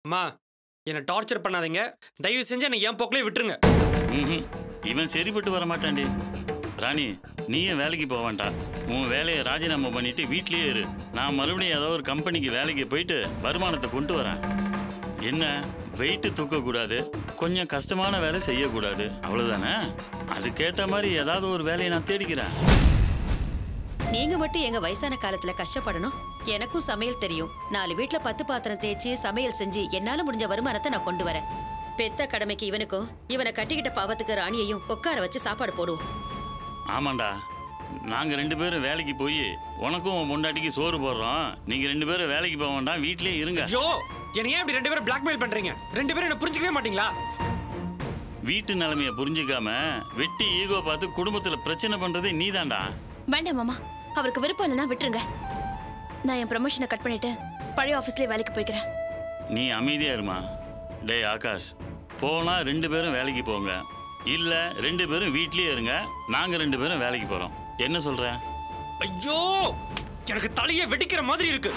அம்மா என்னை டார்ச்சர் பண்ணாதீங்க தயவு செஞ்சு என்னை என் போக்கிலே விட்டுருங்க ம்ஹும். இவன் சரிப்பட்டு வர மாட்டான்டி ராணி நீயும் வேலைக்கு போக வேண்டாம் உன் வேலையை ராஜினாமா பண்ணிட்டு வீட்லயே இரு நான் மறுபடியும் ஏதோ ஒரு கம்பெனிக்கு வேலைக்கு போயிட்டு வருமானத்தை கொண்டு வரேன் என்ன வெயிட்டு தூக்கக்கூடாது கொஞ்சம் கஷ்டமான வேலை செய்யக்கூடாது அவ்வளவுதானே அதுக்கேற்ற மாதிரி ஏதாவது ஒரு வேலையை நான் தேடிக்கிறேன் நீங்க மட்டும் எங்க வயசான காலத்துல கஷ்டப்படணும் எனக்கும் சமையல் தெரியும் நாலு வீட்ல பத்து பாத்திரம் தேய்ச்சி சமையல் செஞ்சு என்னால முடிஞ்ச வருமானத்தை நான் கொண்டு வரேன் பெத்த கடமைக்கு இவனுக்கும் இவனை கட்டிக்கிட்ட பாவத்துக்கு ராணியையும் உட்கார வச்சு சாப்பாடு போடுவோம் ஆமாண்டா நாங்கள் ரெண்டு பேரும் வேலைக்கு போய் உனக்கும் உன் பொண்டாட்டிக்கு சோறு போடுறோம் நீங்கள் ரெண்டு பேரும் வேலைக்கு போக வேண்டாம் வீட்லயே இருங்க ஐயோ என்னை ஏன் இப்படி ரெண்டு பேரும் பிளாக்மெயில் பண்றீங்க ரெண்டு பேரும் என்ன புரிஞ்சுக்கவே மாட்டீங்களா வீட்டு நிலைமைய புரிஞ்சுக்காம வெட்டி ஈகோ பார்த்து குடும்பத்துல பிரச்சனை பண்றதே நீதான்டா வேண்டாம் மாமா அவருக்கு விருப்பம் இல்லைன்னா விட்டுருங்க நான் என் ப்ரமோஷனை கட் பண்ணிட்டு பழைய ஆஃபீஸ்லேயே வேலைக்கு போய்க்கிறேன் நீ அமைதியா இருமா டேய் ஆகாஷ் போனா ரெண்டு பேரும் வேலைக்கு போங்க இல்ல ரெண்டு பேரும் வீட்லயே இருங்க நாங்க ரெண்டு பேரும் வேலைக்கு போறோம் என்ன சொல்ற ஐயோ எனக்கு தலையை வெடிக்கிற மாதிரி இருக்கு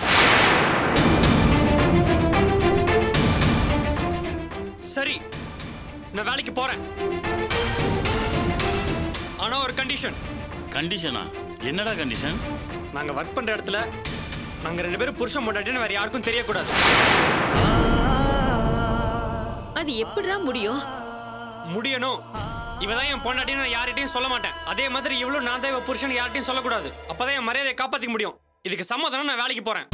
சரி நான் வேலைக்கு போறேன் ஆனா ஒரு கண்டிஷன் கண்டிஷனா என்னடா கண்டிஷன் நாங்க ஒர்க் பண்ற இடத்துல நாங்க ரெண்டு பேரும் புருஷன் பொண்டாட்டின்னு வேற யாருக்கும் தெரியக்கூடாது அது எப்படிடா முடியும் முடியணும் இவதான் என் பொண்டாட்டின்னு நான் யார்கிட்டயும் சொல்ல மாட்டேன் அதே மாதிரி இவ்வளவு நான் தான் இவ புருஷன் யார்கிட்டயும் சொல்லக்கூடாது அப்பதான் என் மரியாதையை காப்பாத்திக்க முடியும் இதுக்கு சம்மதம் நான் வேலைக்கு போறேன்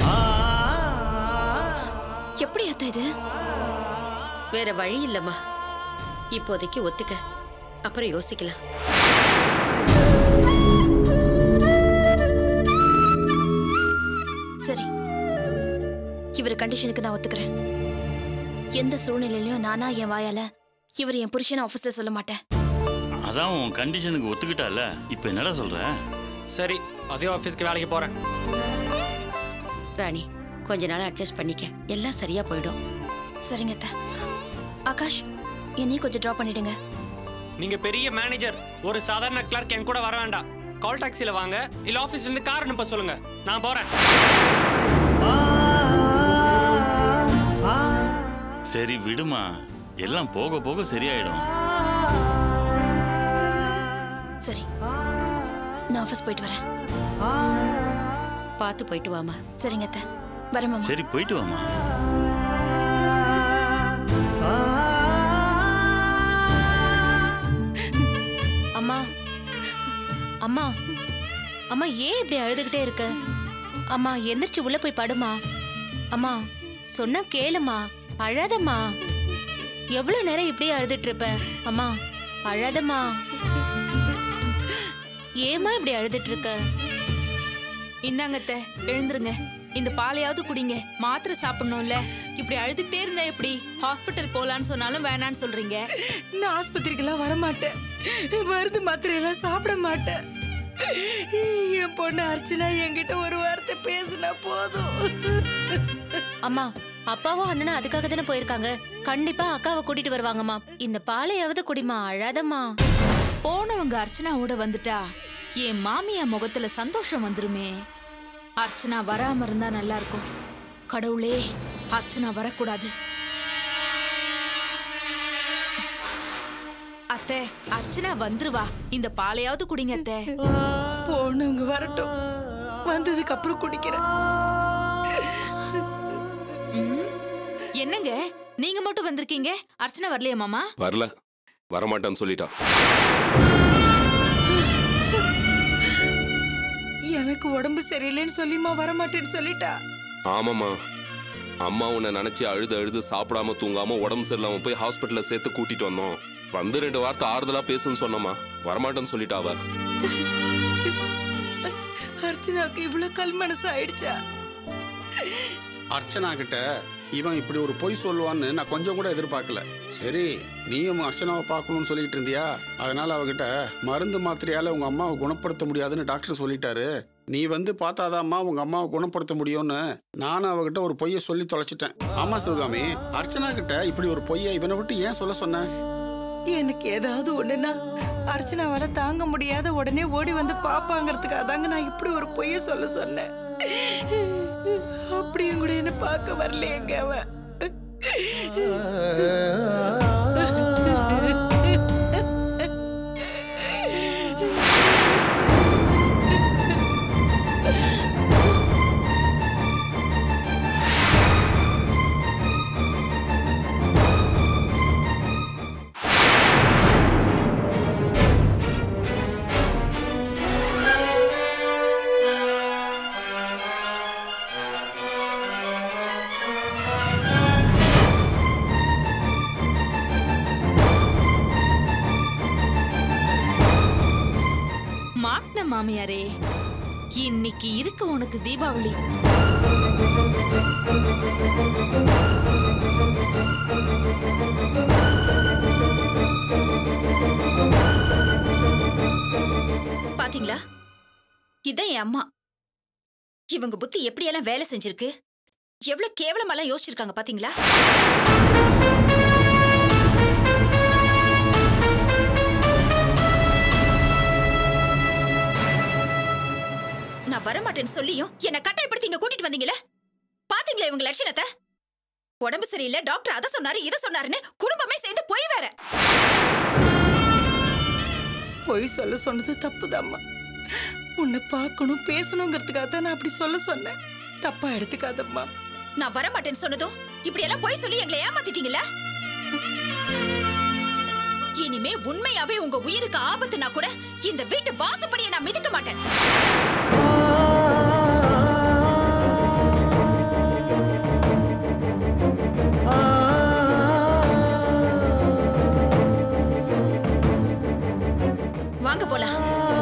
எப்படி அத்தை இது வேற வழி இல்லம்மா இப்போதைக்கு ஒத்துக்க அப்புறம் யோசிக்கலாம் சரி இவர் கண்டிஷனுக்கு நான் ஒத்துக்கிறேன் எந்த சூழ்நிலையிலயும் நானா என் வாயால இவர் என் புருஷனை ஆஃபீஸ்ல சொல்ல மாட்டேன் அதான் உன் கண்டிஷனுக்கு ஒத்துக்கிட்டால இப்ப என்னடா சொல்ற சரி அதே ஆபீஸ்க்கு வேலைக்கு போறேன் ராணி கொஞ்ச நாள் அட்ஜஸ்ட் பண்ணிக்க எல்லாம் சரியா போயிடும் சரிங்க அத்தை ஆகாஷ் என்னையும் கொஞ்சம் ட்ராப் பண்ணிடுங்க நீங்க பெரிய மேனேஜர் ஒரு சாதாரண கிளர்க் என் கூட வர வேண்டாம் கால் டாக்ஸில வாங்க இல்ல ஆபீஸ்ல இருந்து கார் அனுப்ப சொல்லுங்க நான் போறேன் சரி விடுமா எல்லாம் போக போக சரியாயிடும் சரி நான் ஆஃபீஸ் போயிட்டு வரேன் பார்த்து போயிட்டு வாமா சரிங்க அத்தை வரேன் மாமா சரி போயிட்டு வாமா அம்மா அம்மா அம்மா ஏன் இப்படி அழுதுகிட்டே இருக்க அம்மா எந்திரிச்சு உள்ள போய் படுமா அம்மா சொன்னா கேளுமா அழாதம்மா எவ்வளவு நேரம் இப்படியே அழுதுட்டு இருப்ப அம்மா அழாதம்மா ஏமா இப்படி அழுதுட்டு இருக்க இந்தாங்க அத்தை எழுந்துருங்க இந்த பாலையாவது குடிங்க மாத்திரை சாப்பிடணும்ல இப்படி அழுதுகிட்டே இருந்தா எப்படி ஹாஸ்பிட்டல் போலான்னு சொன்னாலும் வேணான்னு சொல்றீங்க நான் ஆஸ்பத்திரிக்கெல்லாம் வரமாட்டேன் மருந்து மாத்திரையெல்லாம் சாப்பிட மாட்டேன் என் பொண்ணு அர்ச்சனா என்கிட்ட ஒரு வார்த்தை பேசினா போதும் அம்மா அப்பாவும் அண்ணனும் அதுக்காக தானே போயிருக்காங்க கண்டிப்பா அக்காவை கூட்டிட்டு வருவாங்கம்மா இந்த பாலையாவது குடிமா அழாதம்மா போனவங்க அர்ச்சனாவோட வந்துட்டா என் மாமியா முகத்துல சந்தோஷம் வந்துருமே அர்ச்சனா வராம இருந்தா நல்லா இருக்கும் கடவுளே அர்ச்சனா வரக்கூடாது அத்தை அர்ச்சனா வந்துருவா இந்த பாலையாவது குடிங்க அத்தை போனவங்க வரட்டும் வந்ததுக்கு அப்புறம் குடிக்கிறேன் ம், என்னங்க நீங்க மட்டும் வந்திருக்கீங்க அர்ச்சனா வரலையா மாமா வரல வரமாட்டான்னு சொல்லிட்டா எனக்கு உடம்பு சரியில்லைன்னு சொல்லிமா வரமாட்டேன்னு சொல்லிட்டா ஆமாம்மா அம்மா உன்னை நினைச்சு அழுது அழுது சாப்பிடாம தூங்காம உடம்பு சரியில்லாம போய் ஹாஸ்பிட்டல்ல சேர்த்து கூட்டிட்டு வந்தோம் வந்து ரெண்டு வார்த்தை ஆறுதலா பேசுன்னு சொன்னம்மா வரமாட்டேன்னு சொல்லிட்டா அவ அர்ச்சனாவுக்கு இவ்வளவு கல் மனசு ஆயிடுச்சா அர்ச்சனா கிட்ட இவன் இப்படி ஒரு பொய் சொல்லுவான்னு நான் கொஞ்சம் கூட எதிர்பார்க்கல சரி நீயும் அர்ச்சனாவை பார்க்கணும்னு சொல்லிட்டு இருந்தியா அதனால அவகிட்ட மருந்து மாத்திரையால உங்க அம்மாவை குணப்படுத்த முடியாதுன்னு டாக்டர் சொல்லிட்டாரு நீ வந்து பார்த்தாதாம்மா உங்க அம்மாவை குணப்படுத்த முடியும்னு நானும் அவகிட்ட ஒரு பொய்யை சொல்லி தொலைச்சிட்டேன் ஆமா சிவகாமி அர்ச்சனா கிட்ட இப்படி ஒரு பொய்யை இவனை விட்டு ஏன் சொல்ல சொன்ன எனக்கு ஏதாவது ஒண்ணுன்னா அர்ச்சனாவால தாங்க முடியாத உடனே ஓடி வந்து பாப்பாங்கிறதுக்காக தாங்க நான் இப்படி ஒரு பொய்ய சொல்ல சொன்னேன் அப்படியும் கூட என்ன பார்க்க வரலையேங்க அவ மாட்டின மாமியாரே இன்னைக்கு இருக்கு உனக்கு தீபாவளி பாத்தீங்களா இதான் என் அம்மா இவங்க புத்தி எப்படியெல்லாம் வேலை செஞ்சிருக்கு எவ்வளவு கேவலமெல்லாம் யோசிச்சிருக்காங்க பாத்தீங்களா நான் வரமாட்டேன்னு சொல்லியும் என்ன கட்டாயப்படுத்தி இங்க கூட்டிட்டு வந்தீங்களே பாத்தீங்களா இவங்க லட்சணத்தை உடம்பு சரியில்லை டாக்டர் அதை சொன்னாரு இதை சொன்னாருன்னு குடும்பமே சேர்ந்து போய் வேற பொய் சொல்ல சொன்னது தப்புதாம்மா உன்னை பார்க்கணும் பேசணுங்கிறதுக்காக தான் நான் அப்படி சொல்ல சொன்னேன் தப்பா எடுத்துக்காதம்மா நான் வரமாட்டேன்னு சொன்னதும் இப்படி எல்லாம் போய் சொல்லி எங்களை ஏமாத்திட்டீங்கல்ல இனிமே உண்மையாவே உங்க உயிருக்கு ஆபத்துனா கூட இந்த வீட்டு வாசப்படியை நான் மிதிக்க மாட்டேன் வாங்க போலாம்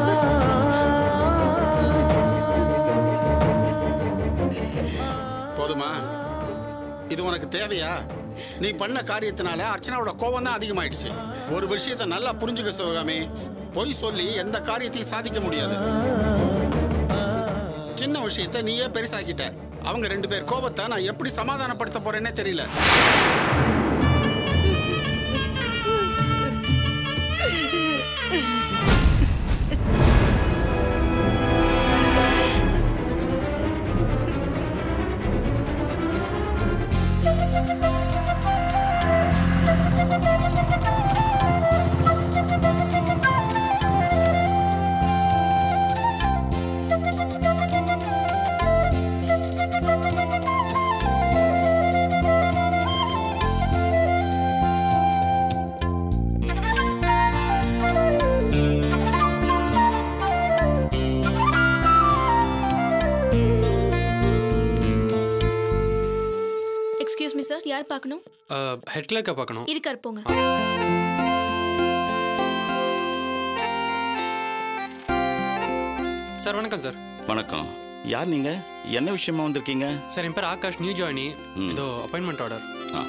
போதுமா இது உனக்கு தேவையா நீ பண்ண காரியத்தினால அர்ச்சனாவோட கோவம் தான் அதிகமாயிடுச்சு ஒரு விஷயத்தை நல்லா புரிஞ்சுக்க சிவகாமி பொய் சொல்லி எந்த காரியத்தையும் சாதிக்க முடியாது சின்ன விஷயத்தை நீயே பெருசாக்கிட்ட அவங்க ரெண்டு பேர் கோபத்தை நான் எப்படி சமாதானப்படுத்த போறேன்னே தெரியல எக்ஸ்கியூஸ் மீ சார் யார் பார்க்கணும் ஹெட் கிளர்க்கை பார்க்கணும் இருக்கார் போங்க சார் வணக்கம் சார் வணக்கம் யார் நீங்க என்ன விஷயமா வந்திருக்கீங்க சார் என் பேர் ஆகாஷ் நியூ ஜாயினி இதோ அப்பாயின்மெண்ட் ஆர்டர் ஆ.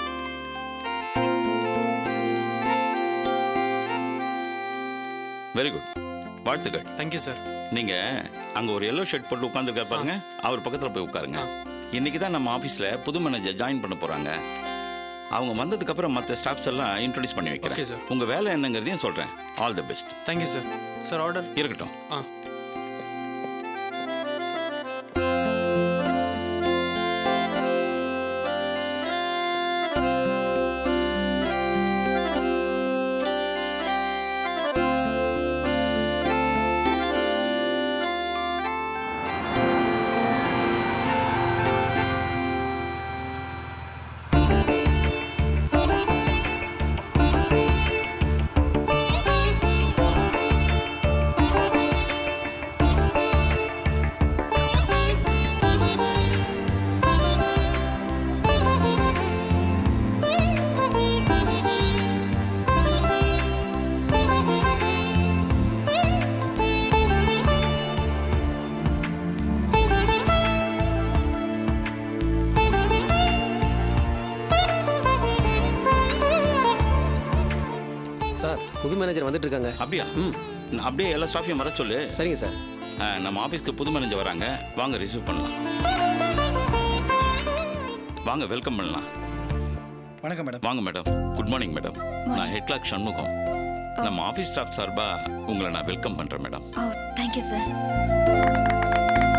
வெரி குட் வாழ்த்துக்கள் தேங்க்யூ சார் நீங்க அங்க ஒரு எல்லோ ஷர்ட் போட்டு உட்காந்துருக்காரு பாருங்க அவர் பக்கத்துல போய் உட்காருங்க இன்னைக்கு தான் நம்ம ஆபீஸ்ல புது மேனேஜர் ஜாயின் பண்ண போறாங்க அவங்க வந்ததுக்கு அப்புறம் மற்ற ஸ்டாஃப்ஸ் எல்லாம் இன்ட்ரோடியூஸ் பண்ணி Okay, sir. வைக்கிறேன் உங்க வேலை என்னங்கிறதையும் சொல்றேன் all the best thank you sir sir order இருக்கட்டும் ஆ சார் புது மேனேஜர் வந்துட்டு இருக்காங்க அப்படியா நான் அப்படியே எல்லா ஸ்டாஃபையும் வர சொல்லு சரிங்க சார் ஆ, நம்ம ஆபீஸ்க்கு புது மேனேஜர் வராங்க வாங்க ரிசீவ் பண்ணலாம் வாங்க வெல்கம் பண்ணலாம் வணக்கம் மேடம் வாங்க மேடம் குட் மார்னிங் மேடம் நான் ஹெட் கிளாக் சண்முகம் நம்ம ஆஃபீஸ் ஸ்டாஃப் சார்பா உங்களை நான் வெல்கம் பண்றேன் madam oh thank you sir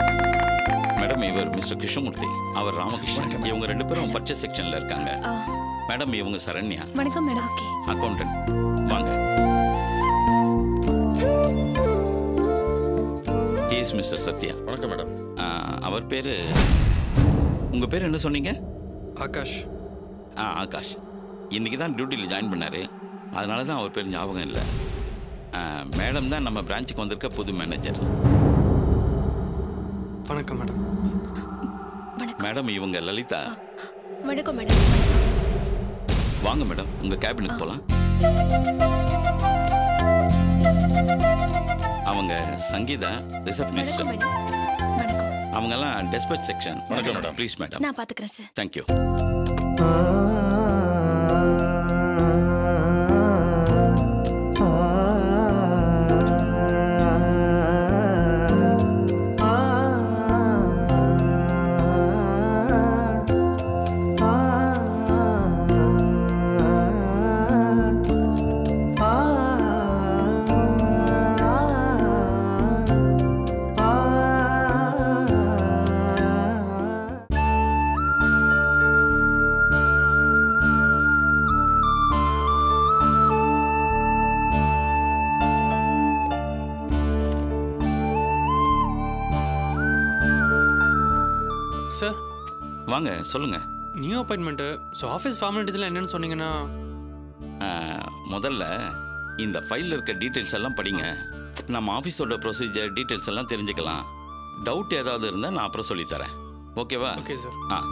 madam இவர் மிஸ்டர் கிருஷ்ணமூர்த்தி அவர் ராமகிருஷ்ணன் இவங்க ரெண்டு பேரும் பர்ச்சேஸ் செக்ஷன்ல இருக்காங்க மேடம் இவங்க சரண்யா வணக்கம் மேடம் ஓகே அக்கௌண்டன்ட் வாங்க இஸ் மிஸ்டர் சத்யா வணக்கம் மேடம் அவர் பேர் உங்கள் பேர் என்ன சொன்னீங்க ஆகாஷ் ஆ ஆகாஷ் இன்னைக்கு தான் டியூட்டியில் ஜாயின் பண்ணார் அதனால தான் அவர் பேர் ஞாபகம் இல்லை மேடம் தான் நம்ம பிரான்ச்சுக்கு வந்திருக்க புது மேனேஜர் வணக்கம் மேடம் மேடம் இவங்க லலிதா வணக்கம் மேடம் வாங்க மேடம் உங்கள் கேபினுக்கு போகலாம் அவங்க சங்கீதா ரிசப்ஷனிஸ்ட் அவங்கெல்லாம் டெஸ்பச் செக்ஷன் வணக்கம் மேடம் ப்ளீஸ் மேடம் நான் பாத்துக்கிறேன் சார் தேங்க்யூ சார் வாங்க சொல்லுங்க நியூ அப்பாயின்மெண்ட்டு ஸோ ஆஃபீஸ் ஃபார்மாலிட்டிஸ்லாம் என்னன்னு சொன்னீங்கன்னா ஆ, முதல்ல இந்த ஃபைலில் இருக்க டீட்டெயில்ஸ் எல்லாம் படிங்க நம்ம ஆஃபீஸோட ப்ரொசீஜர் டீட்டெயில்ஸ் எல்லாம் தெரிஞ்சுக்கலாம் டவுட் ஏதாவது இருந்தால் நான் அப்புறம் சொல்லித்தரேன் ஓகேவா ஓகே சார் ஆ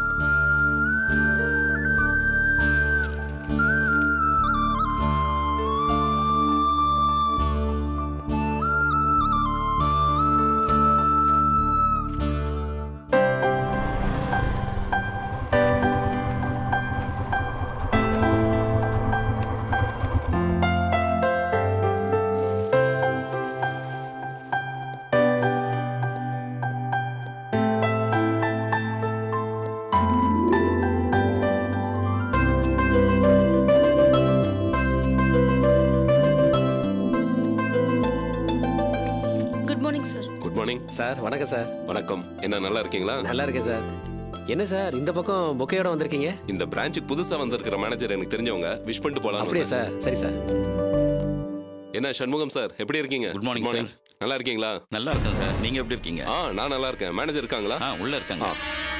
good morning sir good morning sir வணக்கம் சார் வணக்கம் என்ன நல்லா இருக்கீங்களா நல்லா இருக்கேன் சார் என்ன சார் இந்த பக்கம் பொக்கையோட வந்திருக்கீங்க இந்த பிரான்ச்சுக்கு புதுசா வந்திருக்கிற மேனேஜர் எனக்கு தெரிஞ்சவங்க விஷ் பண்ணிட்டு போலாம் அப்படியா சார் சரி சார் என்ன சண்முகம் சார் எப்படி இருக்கீங்க குட் மார்னிங் சார் நல்லா இருக்கீங்களா நல்லா இருக்கேன் சார் நீங்க எப்படி இருக்கீங்க ஆ நான் நல்லா இருக்கேன் மேனேஜர் இருக்காங்களா ஆ உள்ள இருக்காங்க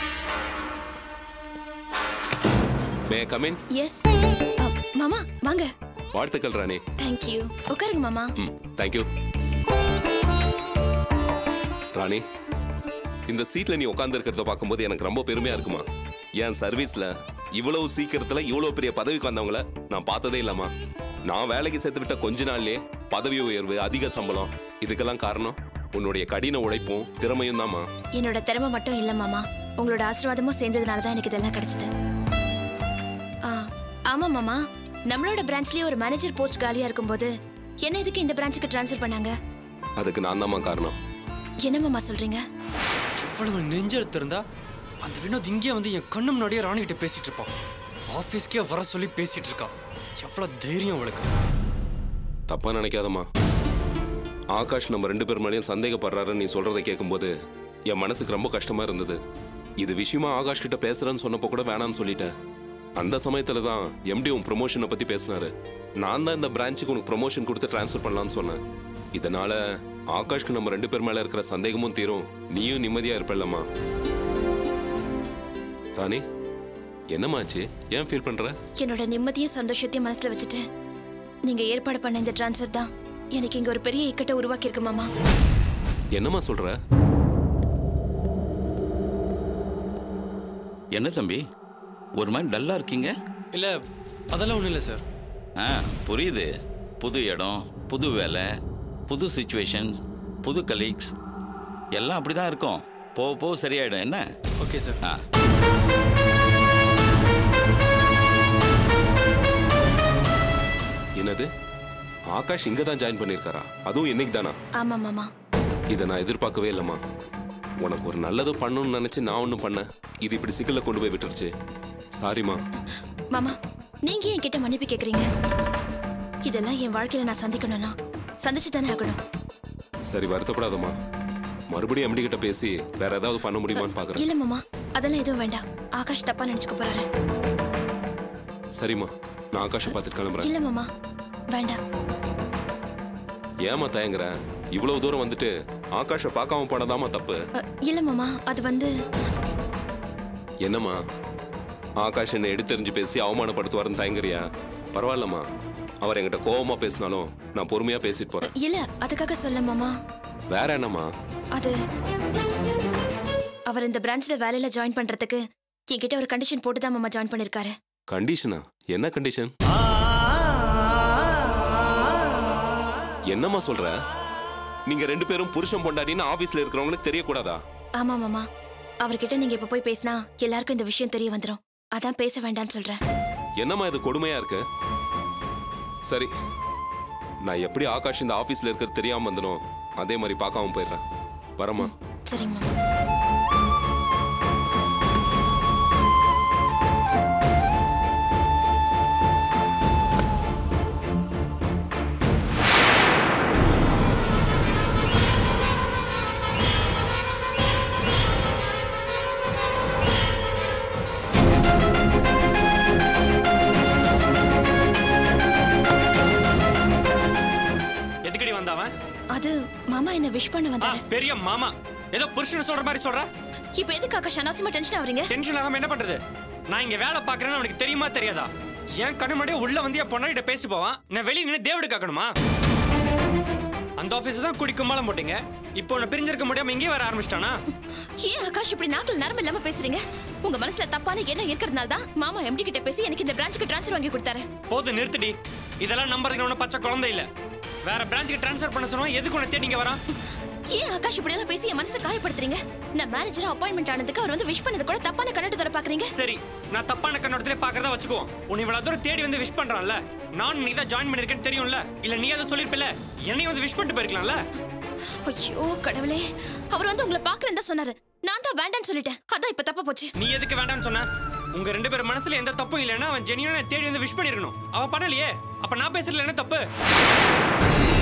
மே கமின் எஸ் மாமா வாங்க வாழ்த்துக்கள் ராணி தேங்க்யூ உட்காருங்க மாமா ம் தேங்க்யூ ராணி இந்த சீட்ல நீ உட்கார்ந்து பார்க்கும்போது எனக்கு ரொம்ப பெருமையா இருக்குமா என் சர்வீஸ்ல இவ்வளவு சீக்கிரத்துல இவ்வளவு பெரிய பதவிக்கு வந்தவங்கள நான் பார்த்ததே இல்லம்மா நான் வேலைக்கு சேர்த்து விட்ட கொஞ்ச நாள்லயே பதவி உயர்வு அதிக சம்பளம் இதுக்கெல்லாம் காரணம் உன்னுடைய கடின உழைப்பும் திறமையும் தாம்மா என்னோட திறமை மட்டும் இல்ல மாமா உங்களோட ஆசீர்வாதமும் சேர்ந்ததுனால தான் எனக்கு இதெல்லாம் கிடைச்சது ஆ, ஆமா மாமா நம்மளோட பிரான்ச்லயே ஒரு மேனேஜர் போஸ்ட் காலியா இருக்கும்போது என்ன எதுக்கு இந்த பிரான்ச்சுக்கு ட்ரான்ஸ்ஃபர் பண்ணாங்க அதுக்கு நான் தாம்மா காரணம் என்ன மாமா சொல்றீங்க இவ்வளவு நெஞ்செழுத்து இருந்தா அந்த வினோத் இங்கே வந்து என் கண்ணு முன்னாடியே ராணி கிட்ட பேசிட்டு இருப்பான் ஆஃபீஸ்க்கே வர சொல்லி பேசிட்டு இருக்கா எவ்வளவு தைரியம் அவளுக்கு தப்பா நினைக்காதம்மா ஆகாஷ் நம்ம ரெண்டு பேர் மேலேயும் சந்தேகப்படுறாருன்னு நீ சொல்றதை கேட்கும்போது என் மனசுக்கு ரொம்ப கஷ்டமா இருந்தது இது விஷயமா ஆகாஷ் கிட்ட பேசுறேன்னு சொன்னப்போ கூட வேணாம்னு சொல்லிட்டேன் அந்த சமயத்துல தான் எம்டி உன் ப்ரொமோஷனை பத்தி பேசினாரு நான் தான் இந்த பிரான்ச்சுக்கு உனக்கு ப்ரொமோஷன் கொடுத்து ட்ரான்ஸ்ஃபர் பண்ணலாம்னு சொன்னேன் இதனால ஆகாஷ்க்கு நம்ம ரெண்டு பேர் மேல இருக்கிற சந்தேகமும் தீரும் நீயும் நிம்மதியா இருப்பல்லம்மா ராணி என்னமாச்சு ஏன் ஃபீல் பண்ற என்னோட நிம்மதியும் சந்தோஷத்தையும் மனசுல வச்சுட்டு நீங்க ஏற்பாடு பண்ண இந்த ட்ரான்ஸ்ஃபர் தான் எனக்கு இங்க ஒரு பெரிய இக்கட்டை உருவாக்கி இருக்கு மாமா என்னம்மா சொல்ற என்ன தம்பி ஒரு மாதிரி டல்லா இருக்கீங்க இல்ல அதெல்லாம் ஒண்ணும் இல்ல சார் ஆ புரியுது புது இடம் புது வேலை புது சுச்சுவேஷன் புது கலீக்ஸ் எல்லாம் அப்படி தான் இருக்கும் போக போக சரியாயிடும் என்ன ஓகே சார் ஆ என்னது ஆகாஷ் இங்க தான் ஜாயின் பண்ணிருக்காரா அதுவும் இன்னைக்கு தானா ஆமா மாமா இதை நான் எதிர்பார்க்கவே இல்லைம்மா உனக்கு ஒரு நல்லது பண்ணணும்னு நினைச்சு நான் ஒன்றும் பண்ணேன் இது இப்படி சிக்கல்ல கொண்டு போய் விட்டுருச்சு சாரிம்மா மாமா நீங்க ஏன் என்கிட்ட மன்னிப்பு கேக்குறீங்க இதெல்லாம் என் வாழ்க்கையில நான் சந்திக்கணும்னா சந்திச்சு தானே ஆகணும் சரி வருத்தப்படாதம்மா மறுபடியும் எம்டி கிட்ட பேசி வேற ஏதாவது பண்ண முடியுமான்னு பாக்குறேன் இல்ல மாமா அதெல்லாம் எதுவும் வேண்டாம் ஆகாஷ் தப்பா நினைச்சுக்க போறாரு சரிம்மா நான் ஆகாஷை பார்த்துட்டு கிளம்புறேன் இல்ல மாமா வேண்டாம் ஏமா தயங்குற இவ்வளவு தூரம் வந்துட்டு ஆகாஷை பார்க்காம போனதாமா தப்பு அ, இல்ல மாமா அது வந்து என்னம்மா ஆகாஷ் என்னை எடுத்தெறிஞ்சு பேசி அவமானப்படுத்துவாருன்னு தயங்குறியா பரவாயில்லம்மா அவர் என்கிட்ட கோவமா பேசினாலும் நான் பொறுமையா பேசிட்டு போறேன் இல்ல அதுக்காக சொல்ல மாமா வேற என்னம்மா அது அவர் இந்த பிரான்ச்ல வேலையில ஜாயின் பண்றதுக்கு என்கிட்ட ஒரு கண்டிஷன் போட்டு தான் மாமா ஜாயின் பண்ணிருக்காரு கண்டிஷனா என்ன கண்டிஷன் என்னம்மா சொல்ற நீங்க ரெண்டு பேரும் புருஷன் பொண்டாட்டின்னு ஆபீஸ்ல இருக்கிறவங்களுக்கு தெரியக்கூடாதா ஆமா மாமா அவர்கிட்ட நீங்க இப்ப போய் பேசினா எல்லாருக்கும் இந்த விஷயம் தெரிய வந்துரும் அதான் பேச வேண்டாம்னு சொல்றேன் என்னம்மா இது கொடுமையா இருக்கு சரி நான் எப்படி ஆகாஷ் இந்த ஆபீஸ்ல இருக்கிறது தெரியாம வந்தனோ அதே மாதிரி பார்க்காம போயிடுறேன் வரமா சரிங்க மாமா எதுக்கடி வந்தாவன் அது மாமா என்ன விஷ் பண்ண ஆ, வந்தாரு பெரிய மாமா ஏதோ புருஷன் சொல்ற மாதிரி சொல்ற இப்போ எதுக்கு ஆகாஷ் அனாவசியமா டென்ஷன் ஆவறீங்க டென்ஷன் ஆகாம என்ன பண்றது நான் இங்க வேலை பாக்குறேன்னு அவனுக்கு தெரியுமா தெரியாதா என் கண்ணு முன்னாடியே உள்ள வந்து என் பொண்ணாடிட்ட பேசிட்டு போவான் நான் வெளியே நின்று தேவடு காக்கணுமா அந்த ஆபீஸ் தான் குடி கும்மாளம் போட்டீங்க இப்போ உன்னை பிரிஞ்சிருக்க முடியாம இங்கே வர ஆரம்பிச்சிட்டானா ஏன் ஆகாஷ் இப்படி நாக்குல நரம்பு இல்லாம பேசுறீங்க உங்க மனசுல தப்பான எண்ணம் இருக்கிறதுனால தான் மாமா எம்டி கிட்ட பேசி எனக்கு இந்த பிரான்ச்சுக்கு ட்ரான்ஸ்ஃபர் வாங்கி கொடுத்தாரு போது நிறுத்துடி இதெல்லாம் நம்புறதுக்கு ஒன்றும் பச்சை குழந்தை இல்ல வேற பிரான்ச்சுக்கு ட்ரான்ஸ்ஃபர் பண்ண சொன்னா எதுக்கு உன்னை தேடி இங்க வரான் ஏன் ஆகாஷ் இப்படி எல்லாம் பேசி என் மனசை காயப்படுத்துறீங்க நான் மேனேஜரா அப்பாயின்மெண்ட் ஆனதுக்கு அவர் வந்து விஷ் பண்ணது கூட தப்பான கண்ணோட்டத்தோட பாக்குறீங்க சரி நான் தப்பான கண்ணோட்டத்திலே பாக்குறதா வச்சுக்குவோம் உன்னை இவ்வளவு தூரம் தேடி வந்து விஷ் பண்றான்ல நான் நீ தான் ஜாயின் பண்ணிருக்கேன்னு தெரியும்ல இல்ல நீ அதை சொல்லிருப்பில்ல என்னையும் வந்து விஷ் பண்ணிட்டு போயிருக்கலாம்ல ஐயோ கடவுளே அவர் வந்து உங்களை பாக்குறேன் தான் சொன்னாரு நான் தான் வேண்டாம்னு சொல்லிட்டேன் அதான் இப்ப தப்பா போச்சு நீ எதுக்கு வேண்டாம்னு சொன்ன உங்க ரெண்டு பேர் மனசுல எந்த தப்பும் இல்லைன்னா அவன் ஜெனியூனா தேடி வந்து விஷ் பண்ணிருக்கணும் அவ பண்ணலையே அப்ப நான் பேசுறதுல என்ன தப்பு